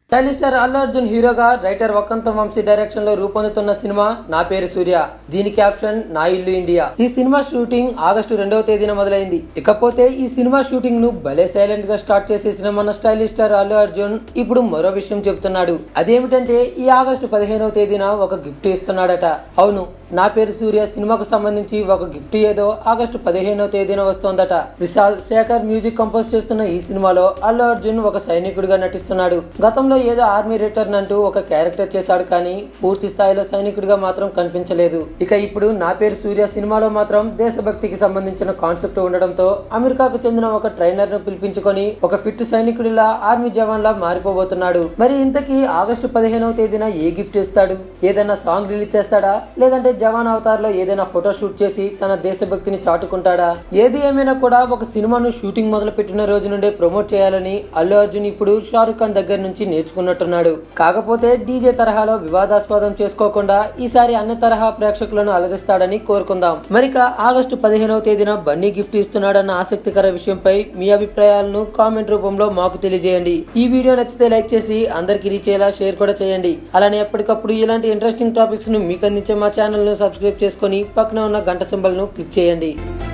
stylish star Allu Arjun హీరోగా writer Vakkantham Vamsi direction లో రూపొందుతున్న సినిమా నా పేరు సూర్య దీని క్యాప్షన్ నా ఇల్లు ఇండియా ఈ సినిమా షూటింగ్ ఆగస్టు రెండవ తేదీన మొదలైంది ఇకపోతే ఈ సినిమా షూటింగ్ ను భలే సైలెంట్ గా స్టార్ట్ చేసేసిన మన స్టైలిష్ స్టార్ అల్లు అర్జున్ ఇప్పుడు మరో విషయం చెబుతున్నాడు అదేమిటంటే ఈ ఆగస్టు పదిహేనవ తేదీన ఒక గిఫ్ట్ ఇస్తున్నాడట అవును నా పేరు సూర్య సినిమాకు సంబంధించి ఒక గిఫ్ట్ ఏదో ఆగస్టు పదిహేనవ తేదీన వస్తోందట విశాల్ శేఖర్ మ్యూజిక్ కంపోజ్ చేస్తున్న ఈ సినిమాలో అల్లు అర్జున్ ఒక సైనికుడిగా నటిస్తున్నాడు గతంలో ఏదో ఆర్మీ రిటర్న్ అంటూ ఒక క్యారెక్టర్ చేశాడు కానీ పూర్తి స్థాయిలో సైనికుడిగా మాత్రం కనిపించలేదు ఇక ఇప్పుడు నా పేరు సూర్య సినిమాలో మాత్రం దేశభక్తికి సంబంధించిన కాన్సెప్ట్ ఉండడంతో అమెరికాకు చెందిన ఒక ట్రైనర్ ను పిలిపించుకొని ఒక ఫిట్ సైనికుడిలా ఆర్మీ జవాన్ లా మారిపోబోతున్నాడు మరి ఇంతకీ ఆగస్టు పదిహేనవ తేదీన ఏ గిఫ్ట్ ఇస్తాడు ఏదైనా సాంగ్ రిలీజ్ చేస్తాడా లేదంటే జవాన్ అవతార్ లో ఏదైనా ఫోటో షూట్ చేసి తన దేశభక్తిని చాటుకుంటాడా ఏది ఏమైనా కూడా ఒక సినిమాను షూటింగ్ మొదలు పెట్టిన రోజు నుండే ప్రమోట్ చేయాలని అల్లు అర్జున్ ఇప్పుడు షారుఖ్ ఖాన్ దగ్గర నుంచి నేర్చుకున్నట్టున్నాడు కాకపోతే డీజే తరహాలో వివాదాస్పదం చేసుకోకుండా ఈసారి అన్ని తరహా ప్రేక్షకులను అలరిస్తాడని కోరుకుందాం మరిక ఆగస్టు పదిహేనవ తేదీన బన్నీ గిఫ్ట్ ఇస్తున్నాడన్న ఆసక్తికర విషయంపై మీ అభిప్రాయాలను కామెంట్ రూపంలో మాకు తెలియజేయండి ఈ వీడియో నచ్చితే లైక్ చేసి అందరికి రీచ్ అయ్యేలా షేర్ కూడా చేయండి అలానే ఎప్పటికప్పుడు ఇలాంటి ఇంట్రెస్టింగ్ టాపిక్స్ ను మీకు అందించే మా ఛానల్ ను సబ్స్క్రైబ్ చేసుకొని పక్కన ఉన్న గంట సింబల్ ను క్లిక్ చేయండి